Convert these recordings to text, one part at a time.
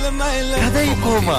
கதை போமா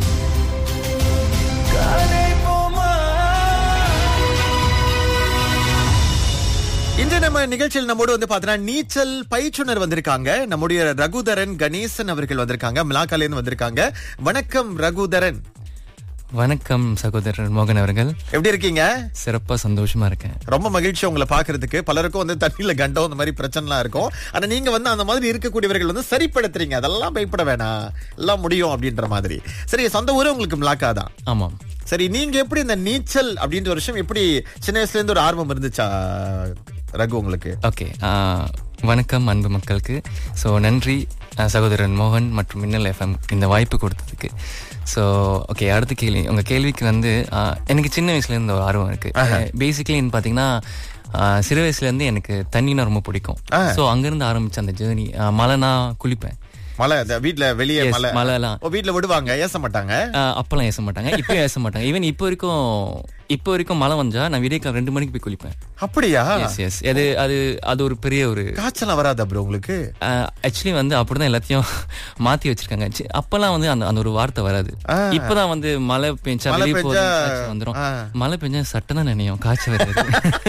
இன்று நம்ம நிகழ்ச்சியில் நம்மோடு வந்து பாத்தீங்கன்னா நீச்சல் பயிற்றுனர் வந்திருக்காங்க நம்முடைய ரகுதரன் கணேசன் அவர்கள் வந்திருக்காங்க மிலாக்கால இருந்து வந்திருக்காங்க வணக்கம் ரகுதரன் வணக்கம் சகோதரர் மோகன் அவர்கள் எப்படி இருக்கீங்க சிறப்பா சந்தோஷமா இருக்கேன் ரொம்ப மகிழ்ச்சி உங்களை பாக்குறதுக்கு பலருக்கும் வந்து தண்ணியில கண்டம் இந்த மாதிரி பிரச்சனைலாம் இருக்கும் ஆனா நீங்க வந்து அந்த மாதிரி இருக்கக்கூடியவர்கள் வந்து சரிப்படுத்துறீங்க அதெல்லாம் பயப்பட வேணாம் எல்லாம் முடியும் அப்படின்ற மாதிரி சரி சொந்த ஊரே உங்களுக்கு மிளாக்கா தான் ஆமாம் சரி நீங்க எப்படி இந்த நீச்சல் அப்படின்ற ஒரு விஷயம் எப்படி சின்ன வயசுல இருந்து ஒரு ஆர்வம் இருந்துச்சா ரகு உங்களுக்கு ஓகே வணக்கம் அன்பு மக்களுக்கு ஸோ நன்றி ஆ, சகோதரன் மோகன் மற்றும் மின்னல் எஃப்எம் இந்த வாய்ப்பு கொடுத்ததுக்கு ஸோ ஓகே அடுத்த கேள்வி உங்கள் கேள்விக்கு வந்து ஆ, எனக்கு சின்ன வயசுலேருந்து ஒரு ஆர்வம் இருக்குது பேசிக்கலி பார்த்தீங்கன்னா ஆ, சிறு வயசுலேருந்து எனக்கு தண்ணினா ரொம்ப பிடிக்கும் ஸோ அங்கேருந்து ஆரம்பிச்ச அந்த ஜேர்னி மழைனா குளிப்பேன் மலை இந்த வீட்ல வெளியே Yes, மலை மழைலாம் ஓ வீட்ல விடுவாங்க ஏச மாட்டாங்க ஆஹ் அப்பெல்லாம் ஏச மாட்டாங்க இப்பயும் ஏச மாட்டாங்க ஈவன் இப்போ வரைக்கும் இப்போ வரைக்கும் மழை வந்தா நான் விடிய ரெண்டு மணிக்கு போய் குளிப்பேன் அப்படியா எஸ் எஸ் அது அது அது ஒரு பெரிய ஒரு காய்ச்சலாம் வராதா ப்ரோ உங்களுக்கு ஆக்சுவலி வந்து அப்படிதான் எல்லாத்தையும் மாத்தி வச்சிருக்காங்க சி- அப்பெல்லாம் வந்து அந்த அந்த ஒரு வார்த்தை வராது இப்பதான் வந்து மழை பெஞ்சா மழை வெளியே போகுது பெஞ்சா, காய்ச்சல் வந்துரும் ஆ. மழை பெஞ்சா சட்டை தான் நினையும் காய்ச்சல் வராது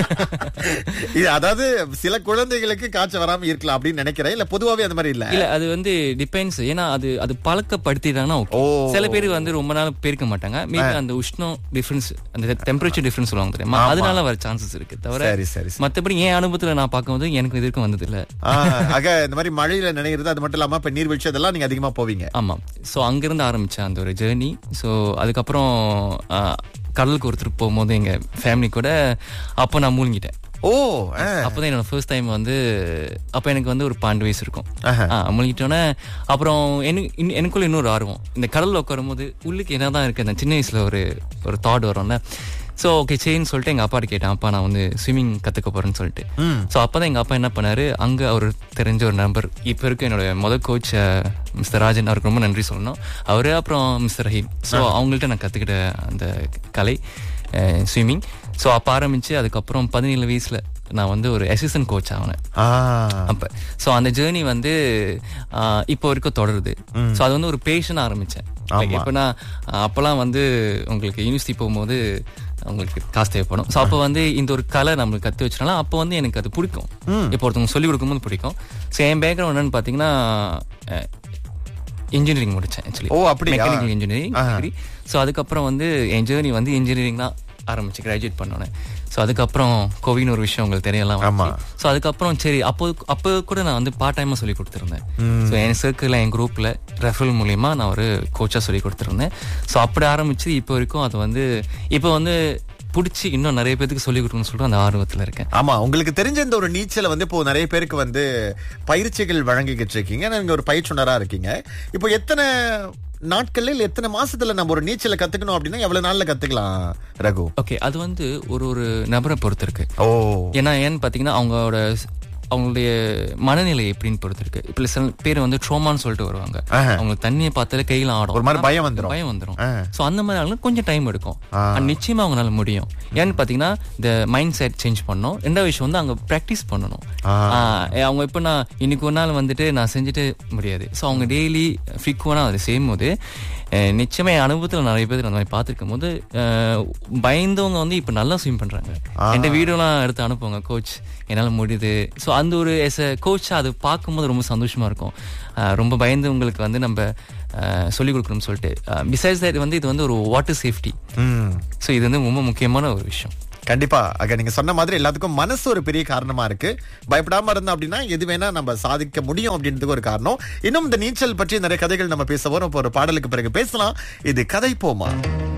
இது அதாவது சில குழந்தைகளுக்கு காய்ச்சல் வராம இருக்கலாம் அப்படின்னு நினைக்கிறேன் இல்ல பொதுவாவே அந்த மாதிரி இல்ல இல்ல அது வந்து டிபெண்ட்ஸ் ஏன்னா அது அது பழக்கப்படுத்திட்டாங்கன்னா okay. ஓ. சில பேர் வந்து ரொம்ப நாள் பேருக்க மாட்டாங்க மேபி அந்த உஷ்ணம் டிஃபரன்ஸ் அந்த டெம்பரேச்சர் டிஃபரன்ஸ் சொல்லுவாங்க தெரியுமா அதனால வர சான்சஸ் இருக்கு தவிர சரி சரி சரி. மத்தபடி என் அனுபவத்துல நான் பார்க்கும்போது எனக்கு இது வரைக்கும் வந்தது இல்ல ஆ, ஆக இந்த மாதிரி மழையில நினைக்கிறது அது மட்டும் இல்லாம இப்ப நீர்வீழ்ச்சி அதெல்லாம் நீங்க அதிகமா போவீங்க ஆமா சோ அங்கிருந்து ஆரம்பிச்சேன் அந்த ஒரு ஜேர்னி சோ அதுக்கப்புறம் ஆ, கடலுக்கு ஒருத்தர் போகும்போது எங்க ஃபேமிலி கூட அப்போ நான் மூழ்கிட்டேன் ஓ ஆ. அப்பதான் என்னோட ஃபர்ஸ்ட் டைம் வந்து அப்ப எனக்கு வந்து ஒரு பன்னெண்டு வயசு இருக்கும் ஆஹா. ஆ, முழுகிட்டோன்னே அப்புறம் எனக்கு இன்னும் எனக்குள்ள இன்னொரு ஆர்வம் இந்த கடல்ல உட்காரும் போது உள்ளுக்கு என்னதான் இருக்கு அந்த சின்ன வயசுல ஒரு ஒரு தாட் வரும்ல ஸோ ஓகே சரின்னு சொல்லிட்டு எங்க அப்பாட்ட கேட்டேன் அப்பா நான் வந்து ஸ்விம்மிங் கத்துக்க போறேன்னு சொல்லிட்டு ஸோ அப்பதான் எங்க அப்பா என்ன பண்ணாரு அங்க அவர் தெரிஞ்ச ஒரு நம்பர் இப்போ இருக்க என்னோட முதல் கோச் மிஸ்டர் ராஜன் அவருக்கு ரொம்ப நன்றி சொல்லணும் அவரு அப்புறம் மிஸ்டர் ரஹீம் ஸோ அவங்கள்ட்ட நான் கத்துக்கிட்ட அந்த கலை ஸ்விம்மிங் ஸோ அப்போ ஆரம்பிச்சு அதுக்கப்புறம் பதினேழு வயசுல நான் வந்து ஒரு அசிஸ்டன்ட் கோச் ஆனேன் ஆ. அப்ப சோ அந்த ஜேர்னி வந்து ஆஹ், இப்போ வரைக்கும் தொடருது சோ அது வந்து ஒரு பேஷன் ஆரம்பிச்சேன் Like, இப்ப நான் ஆஹ், அப்பெல்லாம் வந்து உங்களுக்கு யூனிவர்சிட்டி போகும்போது உங்களுக்கு காசு தேவைப்படும் ஸோ அப்போ வந்து இந்த ஒரு கலை நம்மளுக்கு கத்து வச்சிடலாம் அப்போ வந்து எனக்கு அது பிடிக்கும் இப்போ ஒருத்தவங்க சொல்லி கொடுக்கும்போது பிடிக்கும் ஸோ என் பேக்ரவுண்ட் என்னன்னு பார்த்தீங்கன்னா இன்ஜினியரிங் முடிச்சேன் ஆக்சுவலி ஓ, அப்படியா? மெக்கானிக்கல் இன்ஜினியரிங் டிகிரி ஸோ அதுக்கப்புறம் வந்து என் ஜேர்னி வந்து இன்ஜினியரிங் தான் ஆரம்பிச்சு கிராஜுவேட் பண்ணோன்னே ஸோ அதுக்கப்புறம் கோவின்னு ஒரு விஷயம் உங்களுக்கு தெரியலாம் ஆமா. ஸோ அதுக்கப்புறம் சரி அப்போ அப்போ கூட நான் வந்து பார்ட் டைமாக சொல்லி கொடுத்துருந்தேன் ஸோ என் சர்க்கிளில் என் குரூப்பில் ரெஃபரல் மூலியமா நான் ஒரு கோச்சாக சொல்லி கொடுத்துருந்தேன் ஸோ அப்படி ஆரம்பிச்சு இப்போ வரைக்கும் அது வந்து இப்போ வந்து பிடிச்சி இன்னும் நிறைய பேருக்கு சொல்லி கொடுக்கணும்னு சொல்லிட்டு அந்த ஆர்வத்தில் இருக்கேன் ஆமா உங்களுக்கு தெரிஞ்ச இந்த ஒரு நீச்சலை வந்து இப்போ நிறைய பேருக்கு வந்து பயிற்சிகள் வழங்கிக்கிட்டு இருக்கீங்க நீங்க ஒரு பயிற்றுனரா இருக்கீங்க இப்போ எத்தனை நாட்கள்ல இல்ல எத்தனை மாசத்துல நம்ம ஒரு நீச்சலை கத்துக்கணும் அப்படின்னா எவ்வளவு நாள்ல கத்துக்கலாம் ரகு ஓகே அது வந்து ஒரு ஒரு நபரை பொறுத்து இருக்கு ஓ ஏன்னா ஏன்னு பார்த்தீங்கன்னா அவங்களோட அவங்களுடைய மனநிலை எப்படின்னு பொறுத்து இருக்கு இப்போ சில பேர் வந்து ட்ரோமான்னு சொல்லிட்டு வருவாங்க அவங்களுக்கு தண்ணியை பார்த்தாலே கையில ஆடும் ஒரு மாதிரி பயம் வந்துரும். பயம் வந்துரும் சோ அந்த மாதிரி ஆளுங்களுக்கு கொஞ்சம் டைம் எடுக்கும் And நிச்சயமா அவங்களால முடியும் ஏன்னு பாத்தீங்கன்னா இந்த மைண்ட் செட் சேஞ்ச் பண்ணணும் ரெண்டாவது விஷயம் வந்து அங்க ப்ராக்டிஸ் பண்ணணும் ஆஹ் அவங்க இப்போ நான் இன்னைக்கு ஒரு நாள் வந்துட்டு நான் செஞ்சுட்டு முடியாது சோ அவங்க டெய்லி ஃப்ரீக்குவனா அதை செய்யும் போது அஹ் நிச்சயமா என் அனுபவத்துல நிறைய பேர் அந்த மாதிரி பார்த்துருக்கும் போது அஹ் பயந்தவங்க வந்து இப்ப நல்லா ஸ்விம் பண்றாங்க என் வீடியோலாம் எடுத்து அனுப்புவாங்க கோச் என்னால முடியுது ஸோ அந்த ஒரு எஸ் அ கோச்சா அது பார்க்கும்போது ரொம்ப சந்தோஷமா இருக்கும் அஹ் ரொம்ப பயந்தவங்களுக்கு வந்து நம்ம அஹ் சொல்லிக் கொடுக்கணும்னு சொல்லிட்டு பிசைட்ஸ் தட் வந்து இது வந்து ஒரு வாட்டர் சேஃப்டி ம் ஸோ இது வந்து ரொம்ப முக்கியமான ஒரு விஷயம் கண்டிப்பா அங்க நீங்க சொன்ன மாதிரி எல்லாத்துக்கும் மனசு ஒரு பெரிய காரணமா இருக்கு பயப்படாம இருந்தோம் அப்படின்னா எது வேணா நம்ம சாதிக்க முடியும் அப்படின்றதுக்கு ஒரு காரணம் இன்னும் இந்த நீச்சல் பற்றி நிறைய கதைகள் நம்ம பேச வரோம் இப்போ ஒரு பாடலுக்கு பிறகு பேசலாம் இது கதை போமா